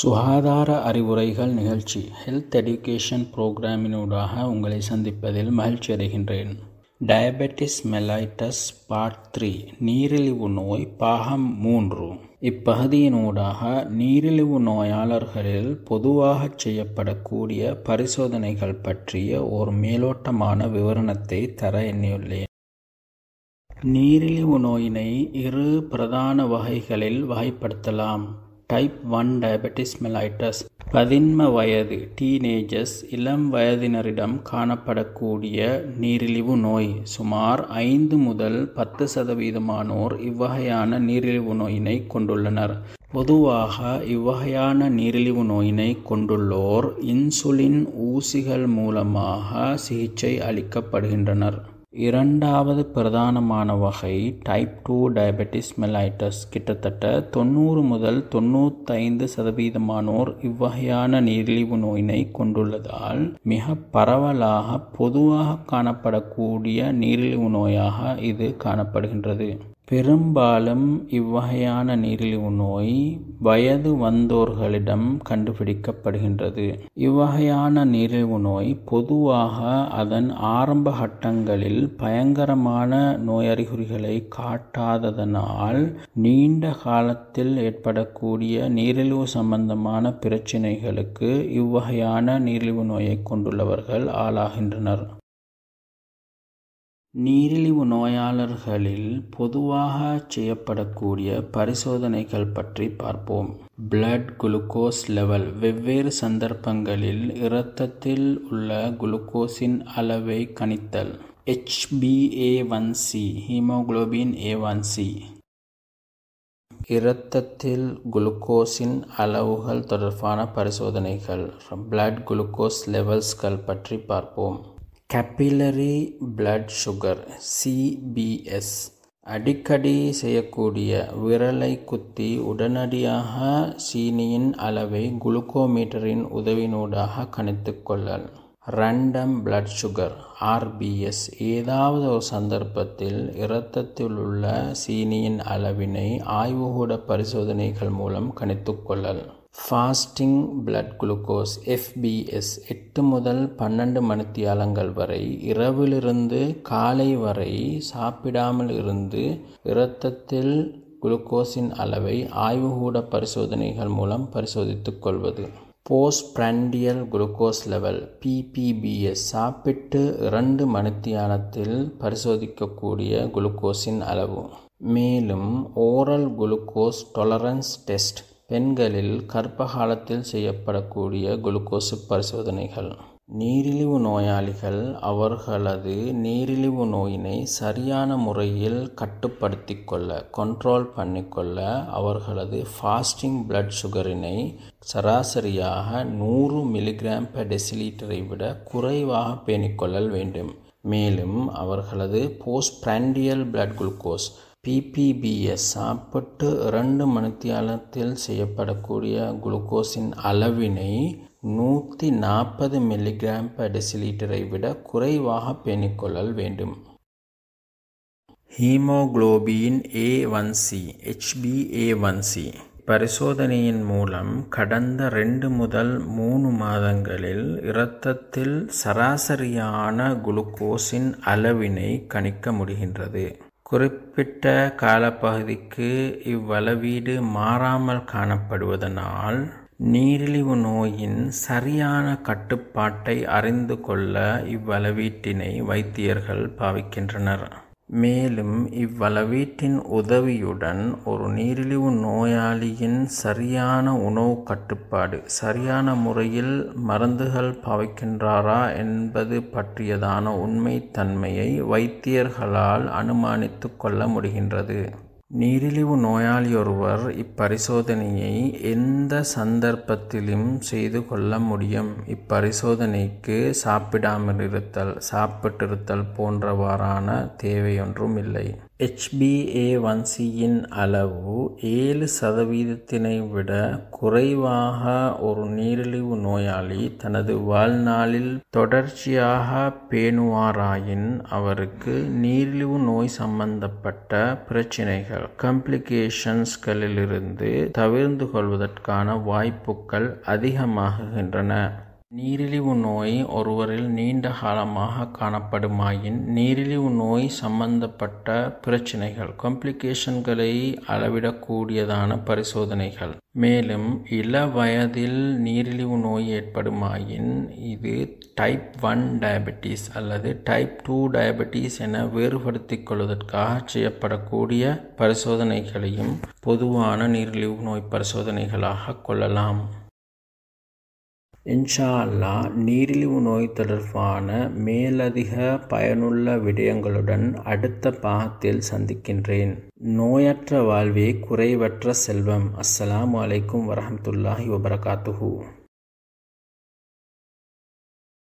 சுகாதார அறிவுரைகள் நிகழ்ச்சி ஹெல்த் எடுகேஷன் புரோகிராமினூடாக உங்களை சந்திப்பதில் மகிழ்ச்சி அடைகின்றேன் டயபெட்டிஸ் மெலைட்டஸ் பார்ட் த்ரீ நீரிழிவு நோய் பாகம் மூன்று இப்பகுதியினூடாக நீரிழிவு நோயாளர்களில் பொதுவாக செய்யப்படக்கூடிய பரிசோதனைகள் பற்றிய ஒரு மேலோட்டமான விவரணத்தை தர எண்ணியுள்ளேன் நீரிழிவு நோயினை இரு பிரதான வகைகளில் வகைப்படுத்தலாம் டைப் ஒன் டயபெட்டிஸ் மெலைட்டஸ் பதின்ம வயது டீனேஜர்ஸ் இளம் வயதினரிடம் காணப்படக்கூடிய நீரிழிவு நோய் சுமார் ஐந்து முதல் பத்து சதவீதமானோர் இவ்வகையான நீரிழிவு நோயினை கொண்டுள்ளனர் பொதுவாக இவ்வகையான நீரிழிவு நோயினை கொண்டுள்ளோர் இன்சுலின் ஊசிகள் மூலமாக சிகிச்சை அளிக்கப்படுகின்றனர் இரண்டாவது பிரதானமான வகை டைப் டூ டயபெட்டிஸ் மெலைட்டஸ் கிட்டத்தட்ட தொண்ணூறு முதல் தொண்ணூத்தைந்து சதவீதமானோர் இவ்வகையான நீரிழிவு நோயினை கொண்டுள்ளதால் மிக பரவலாக பொதுவாக காணப்படக்கூடிய நீரிழிவு நோயாக இது காணப்படுகின்றது பெரும்பாலும் இவ்வகையான நீரிழிவு நோய் வயது வந்தோர்களிடம் கண்டுபிடிக்கப்படுகின்றது இவ்வகையான நீரிழிவு நோய் பொதுவாக அதன் ஆரம்ப கட்டங்களில் பயங்கரமான நோயறிகுறிகளை காட்டாததனால் நீண்ட காலத்தில் ஏற்படக்கூடிய நீரிழிவு சம்பந்தமான பிரச்சினைகளுக்கு இவ்வகையான நீரிழிவு நோயை கொண்டுள்ளவர்கள் ஆளாகின்றனர் நீரிழிவு நோயாளர்களில் பொதுவாக செய்யப்படக்கூடிய பரிசோதனைகள் பற்றி பார்ப்போம் பிளட் குளுக்கோஸ் லெவல் வெவ்வேறு சந்தர்ப்பங்களில் இரத்தத்தில் உள்ள குளுக்கோஸின் அளவை கணித்தல் HBA one C haemoglobin A one C இரத்தத்தில் குளுக்கோஸின் அளவுகள் தொடர்பான பரிசோதனைகள் பிளட் குளுக்கோஸ் லெவல்ஸ்கள் பற்றி பார்ப்போம் கேப்பிலரி பிளட் சுகர் சிபிஎஸ் அடிக்கடி செய்யக்கூடிய விரலை குத்தி உடனடியாக சீனியின் அளவை குளுக்கோமீட்டரின் உதவினூடாக கணித்து கொள்ளல் ரேண்டம் பிளட் சுகர் ஆர்பிஎஸ் ஏதாவது ஒரு சந்தர்ப்பத்தில் இரத்தத்தில் உள்ள சீனியின் அளவினை ஆய்வுகூட பரிசோதனைகள் மூலம் கணித்து கொள்ளல் ஃபாஸ்டிங் பிளட் குளுக்கோஸ் எஃபிஎஸ் எட்டு முதல் பன்னெண்டு மணித்தியாலங்கள் வரை இரவிலிருந்து காலை வரை சாப்பிடாமல் இருந்து இரத்தத்தில் குளுக்கோஸின் அளவை ஆய்வுகூட பரிசோதனைகள் மூலம் பரிசோதித்துக் கொள்வது post prandial glucose level PPBS சாப்பிட்டு இரண்டு மணித்தியாலத்தில் பரிசோதிக்கக்கூடிய குளுக்கோஸின் அளவு மேலும் ஓரல் குளுக்கோஸ் டொலரன்ஸ் டெஸ்ட் பெண்களில் கர்ப்ப காலத்தில் செய்யப்படக்கூடிய குளுக்கோஸு பரிசோதனைகள் நீரிழிவு நோயாளிகள் அவர்களது நீரிழிவு நோயினை சரியான முறையில் கட்டுப்படுத்தி கொள்ள கண்ட்ரோல் பண்ணிக்கொள்ள அவர்களது ஃபாஸ்டிங் பிளட் சுகரினை சராசரியாக நூறு மில்லிகிராம் பெர் டெசிலீட்டரை விட குறைவாக பேணிக்கொள்ளல் வேண்டும் மேலும் அவர்களது post prandial blood glucose PPBS சாப்பிட்டு இரண்டு மணித்தியாலத்தில் செய்யப்படக்கூடிய குளுக்கோஸின் அளவினை நூற்றி நாற்பது மில்லிகிராம் பர் டெசிலீட்டரை விட குறைவாக பேணிக்கொள்ளல் வேண்டும் haemoglobin A one C HBA one C பரிசோதனையின் மூலம் கடந்த ரெண்டு முதல் மூணு மாதங்களில் இரத்தத்தில் சராசரியான குளுக்கோஸின் அளவினை கணிக்க முடிகின்றது குறிப்பிட்ட காலப்பகுதிக்கு இவ்வளவீடு மாறாமல் காணப்படுவதனால் நீரிழிவு நோயின் சரியான கட்டுப்பாட்டை அறிந்து கொள்ள இவ்வளவீட்டினை வைத்தியர்கள் பாவிக்கின்றனர் மேலும் இவ்வளவீட்டின் உதவியுடன் ஒரு நீரிழிவு நோயாளியின் சரியான உணவு கட்டுப்பாடு சரியான முறையில் மருந்துகள் பாவிக்கின்றாரா என்பது பற்றியதான உண்மைத்தன்மையை வைத்தியர்களால் அனுமானித்து கொள்ள முடிகின்றது நீரிழிவு நோயாளியொருவர் இப்பரிசோதனையை எந்த சந்தர்ப்பத்திலும் செய்து கொள்ள முடியும் இப்பரிசோதனைக்கு சாப்பிடாமல் இருத்தல் சாப்பிட்டிருத்தல் போன்றவாறான தேவையொன்றும் இல்லை HbA1cயின் அளவு ஏழு சதவீதத்தினை விட குறைவாக ஒரு நீரிழிவு நோயாளி தனது வாழ்நாளில் தொடர்ச்சியாக பேணுவாராயின் அவருக்கு நீரிழிவு நோய் சம்பந்தப்பட்ட பிரச்சினைகள் கம்ப்ளிகேஷன்ஸ்களிலிருந்து தவிர்ந்து கொள்வதற்கான வாய்ப்புகள் அதிகமாகுகின்றன நீரிழிவு நோய் ஒருவரில் நீண்ட காலமாக காணப்படுமாயின் நீரிழிவு நோய் சம்பந்தப்பட்ட பிரச்சினைகள் காம்ப்ளிகேஷன்களை அளவிடக்கூடியதான பரிசோதனைகள் மேலும் இள வயதில் நீரிழிவு நோய் ஏற்படுமாயின் இது டைப் ஒன் டயபெட்டிஸ் அல்லது டைப் டூ டயபெட்டிஸ் என வேறுபடுத்திக் கொள்வதற்காக செய்யப்படக்கூடிய பரிசோதனைகளையும் பொதுவான நீரிழிவு நோய் பரிசோதனைகளாக கொள்ளலாம் இன்ஷா அல்லா நீரிழிவு நோய் தொடர்பான மேலதிக பயனுள்ள விடயங்களுடன் அடுத்த பாகத்தில் சந்திக்கின்றேன் நோயற்ற வாழ்வே குறைவற்ற செல்வம் அஸ்ஸலாமு அலைக்கும் வரஹமத்துல்லாஹி வபரகாத்துஹூ